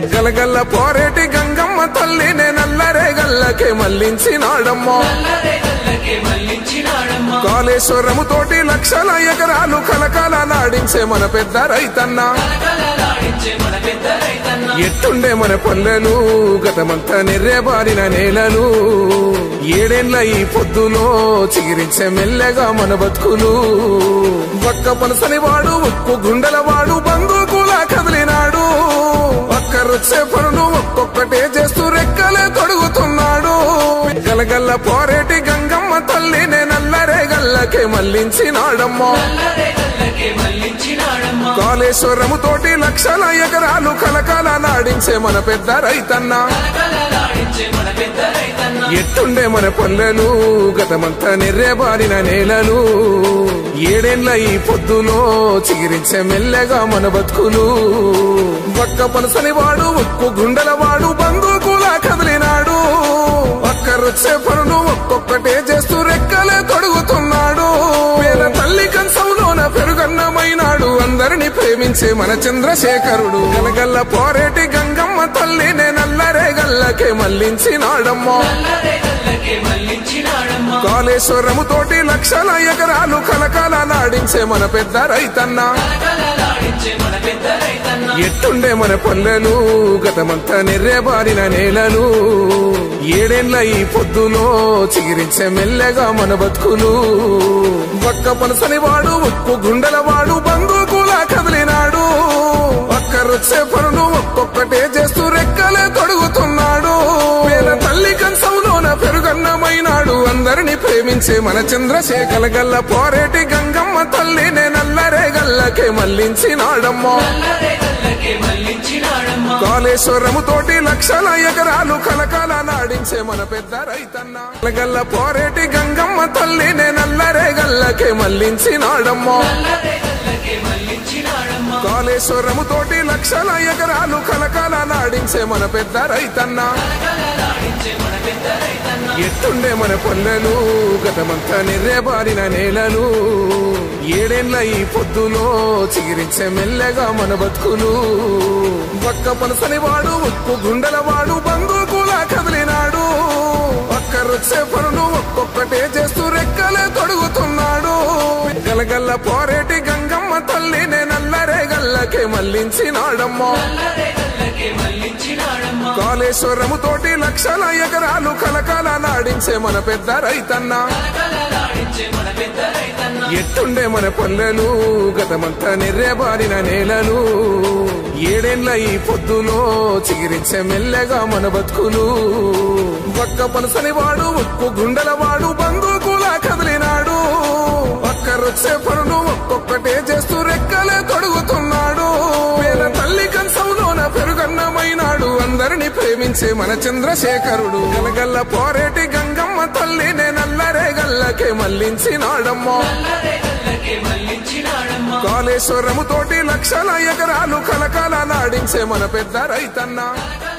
గలగల్ల పోరేటి గంగమ్మ తల్లినే నల్లరే గల్లకే మళ్ళించినాడమ్మో కాళేశ్వరము తోటి లక్షల ఎకరాలు కలకాల నాడించే మన పెద్ద రైతన్న ఎట్టుండే మన పల్లెలు గతమంతా నెర్రెబారిన నేలలు ఏడేండ్ల ఈ పొద్దులో చిగిరించే మెల్లగా మన బతుకులు పక్క పలసని వాడు ఉక్కు గుండెల వాడు బంధుకులా కదిలినాడు ఒక్కరొచ్చే పనులు ఒక్కొక్కటే చేస్తూ రెక్కలే తొడుగుతున్నాడు గలగల్ల పోరేటి గంగమ్మ తల్లినే నల్లరే గల్లకే మళ్ళించినాడమ్మో కాళేశ్వరము తోటి లక్షల ఎకరాలు కలకాల నాడించే మన పెద్ద రైతన్న ఎట్టుండే మన పల్లెలు గతమంతా నెర్రెబారిన నేలలు ఏడేండ్ల ఈ పొద్దులో చిగిరించే మెల్లగా మన బతుకులు పక్క పలసని వాడు ఉక్కు గుండెల వాడు బంధుకులా కదిలినాడు ఒక్కరొచ్చే పనులు ఒక్కొక్కటే చేస్తూ రెక్కలే తొడుగుతున్నాడు పేద తల్లి కంచంలోన పెరుగన్నమైనాడు అందరిని ప్రేమించే మన చంద్రశేఖరుడు గలగల్ల పోరేటి గంగమ్మ తల్లినే నల్లరే గల్లకే మళ్ళించినాడమ్మో కాళేశ్వరము తోటి లక్షల ఎకరాలు కలకాల నాడించే మన పెద్ద రైతన్న ఎట్టుండే మన పల్లెలు గతమంతా నెర్రెబారిన నేలలు ఏడేండ్ల ఈ పొద్దులో చిగిరించే మెల్లగా మన బతుకులు పక్క పలసని వాడు ఉక్కు గుండెల వాడు బంధుకులా కదిలినాడు ఒక్కరొచ్చే పనులు ఒక్కొక్కటే చేస్తూ రెక్కలే తొడుగుతున్నాడు పేద తల్లి కంచంలోన పెరుగన్నమైనాడు అందరిని ప్రేమించే మన చంద్రశేఖర గల్ల పోరేటి గంగమ్మ తల్లినే నల్లరే గల్లకే మళ్ళించినాడమ్మో కాళేశ్వరము తోటి లక్షల ఎకరాలు కలకాల నాడించే మన పెద్ద రైతన్న గల్ల పోరేటి గంగమ్మ తల్లినే నల్లరే గల్లకే మళ్ళించినాడమ్మో కాళేశ్వరము తోటి లక్షల ఎకరాలు కలకాల నాడించే మన పెద్ద రైతన్న ఎట్టుండే మన పల్లెలు గతమంతా నెర్రెబారిన నేలలు ఏడేండ్ల ఈ పొద్దులో చిగిరించే మెల్లగా మన బతుకులు పక్క పలసని వాడు ఉక్కు గుండెల వాడు బంధుకులా కదిలినాడు ఒక్కరొచ్చే పనులు ఒక్కొక్కటే చేస్తూ రెక్కలే తొడుగుతున్నాడు గలగల్ల పోరేటి గంగమ్మ తల్లినే నల్లరే గల్లకే మళ్ళించినాడమ్మో కాళేశ్వరము తోటి లక్షల ఎకరాలు కలకాల నాడించే మన పెద్ద రైతన్న ఎట్టుండే మన పల్లెలు గతమంతా నెర్రెబారిన నేలలు ఏడేండ్ల ఈ పొద్దులో చిగిరించే మెల్లగా మన బతుకులు పక్క పలసని వాడు ఉక్కు గుండెల వాడు బంధుకులా కదిలినాడు ఒక్కరొచ్చే పనులు ఒక్కొక్కటే చేస్తూ రెక్కలే తొడుగుతున్నాడు పేద తల్లి కంచంలోన పెరుగన్నమైనాడు అందరిని ప్రేమించే మన చంద్రశేఖరుడు గలగల్ల పోరేటి గంగమ్మ తల్లినే నల్లరే గల్లకే మళ్ళించినాడమ్మో కాళేశ్వరము తోటి లక్షల ఎకరాలు కలకాల నాడించే మన పెద్ద రైతన్న